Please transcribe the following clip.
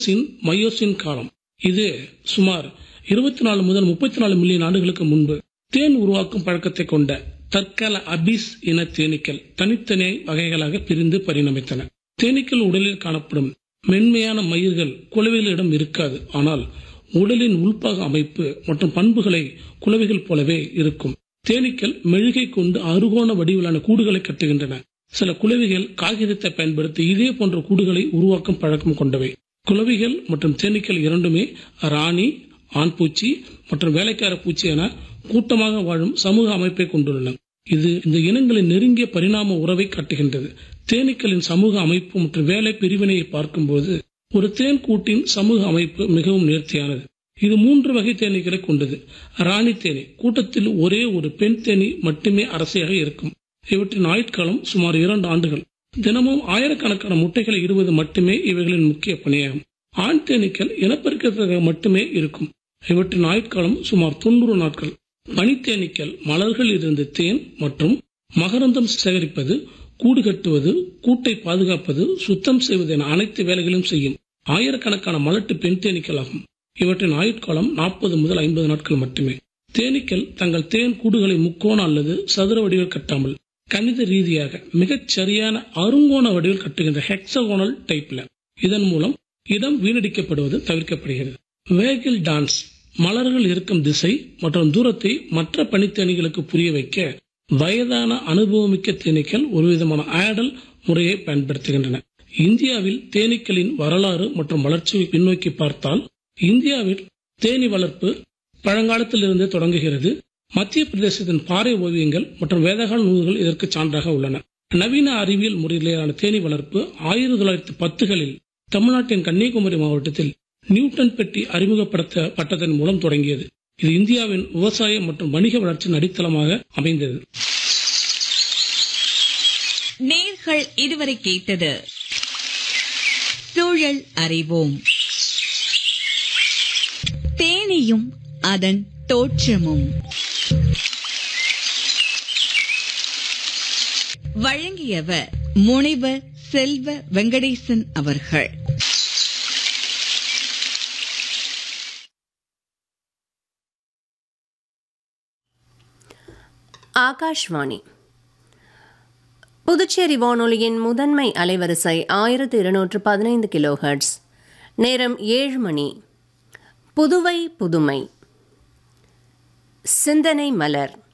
சின் myosin காலம் இது சுமார் இருபத்தி நாலு முதல் முப்பத்தி நாலு மில்லியன் ஆண்டுகளுக்கு முன்பு தேன் உருவாக்கும் பழக்கத்தை கொண்ட தற்கால அபிஸ் இன தேனீக்கள் தனித்தனி வகைகளாக பிரிந்து பரிணமித்தன தேனீக்கள் உடலில் காணப்படும் மென்மையான மயிர்கள் குளவிகளிடம் இருக்காது ஆனால் உடலின் உள்பாக அமைப்பு மற்றும் பண்புகளை குளவிகள் போலவே இருக்கும் தேனீக்கள் மெழுகை கொண்டு அறுகோண வடிவிலான கூடுகளை கட்டுகின்றன சில குளவிகள் காகிதத்தை பயன்படுத்தி இதே போன்ற கூடுகளை உருவாக்கும் பழக்கம் கொண்டவை குளவிகள் மற்றும் தேனீக்கள் இரண்டுமே ராணி ஆண் பூச்சி மற்றும் வேலைக்கார பூச்சி என கூட்டமாக வாழும் சமூக அமைப்பை கொண்டுள்ளன இது இந்த இனங்களின் நெருங்கிய பரிணாம உறவை காட்டுகின்றது தேனீக்களின் சமூக அமைப்பு மற்றும் வேலை பிரிவினையை பார்க்கும்போது ஒரு தேன் கூட்டின் சமூக அமைப்பு மிகவும் நேர்த்தியானது இது மூன்று வகை தேனீக்களை கொண்டது ராணி தேனி கூட்டத்தில் ஒரே ஒரு பெண் தேனி மட்டுமே அரசியாக இருக்கும் இவற்றின் ஆயுட்காலம் சுமார் இரண்டு ஆண்டுகள் தினமும் ஆயிரக்கணக்கான முட்டைகளை இடுவது மட்டுமே இவைகளின் முக்கிய பணியாகும் ஆண் தேனீக்கள் இனப்பெருக்கத்திற்காக மட்டுமே இருக்கும் இவற்றின் ஆயுட்காலம் சுமார் தொண்ணூறு நாட்கள் பனித்தேனீக்கள் மலர்கள் இருந்து தேன் மற்றும் மகரந்தம் சேகரிப்பது கூடு கட்டுவது கூட்டை பாதுகாப்பது சுத்தம் செய்வது என அனைத்து வேலைகளையும் செய்யும் ஆயிரக்கணக்கான மலட்டு பெண் தேனீக்கள் ஆகும் இவற்றின் ஆயுட்காலம் நாற்பது முதல் ஐம்பது நாட்கள் மட்டுமே தேனீக்கள் தங்கள் தேன் கூடுகளை முக்கோண அல்லது சதுர வடிவில் கட்டாமல் கணித ரீதியாக மிகச் சரியான அருங்கோண வடிவில் கட்டுகின்ற ஹெக்ஸகோனல் டைப்ல இதன் மூலம் இடம் வீணடிக்கப்படுவது தவிர்க்கப்படுகிறது வேகில் டான்ஸ் மலர்கள் இருக்கும் திசை மற்றும் தூரத்தை மற்ற பனித்தேனிகளுக்கு புரிய வைக்க வயதான அனுபவமிக்க தேனீக்கள் ஒரு விதமான ஆடல் முறையை பயன்படுத்துகின்றன இந்தியாவில் தேனீக்களின் வரலாறு மற்றும் வளர்ச்சியை பின்னோக்கி பார்த்தால் இந்தியாவில் தேனி வளர்ப்பு பழங்காலத்தில் இருந்தே தொடங்குகிறது மத்திய பிரதேசத்தின் பாறை ஓவியங்கள் மற்றும் வேதகால நூல்கள் இதற்கு சான்றாக உள்ளன நவீன அறிவியல் முறையிலான தேனி வளர்ப்பு ஆயிரத்தி தொள்ளாயிரத்தி பத்துகளில் தமிழ்நாட்டின் கன்னியாகுமரி மாவட்டத்தில் நியூட்டன் பெட்டி அறிமுகப்படுத்தப்பட்டதன் மூலம் தொடங்கியது இது இந்தியாவின் விவசாய மற்றும் வணிக வளர்ச்சியின் அடித்தளமாக அமைந்தது நேர்கள் இதுவரை கேட்டது சூழல் அறிவோம் தேனியும் அதன் தோற்றமும் வழங்கியவர் முனைவர் செல்வ வெங்கடேசன் அவர்கள் ஆகாஷ்வாணி புதுச்சேரி வானொலியின் முதன்மை அலைவரிசை ஆயிரத்து இருநூற்று பதினைந்து கிலோஹெர்ட்ஸ் நேரம் ஏழு மணி புதுவை புதுமை சிந்தனை மலர்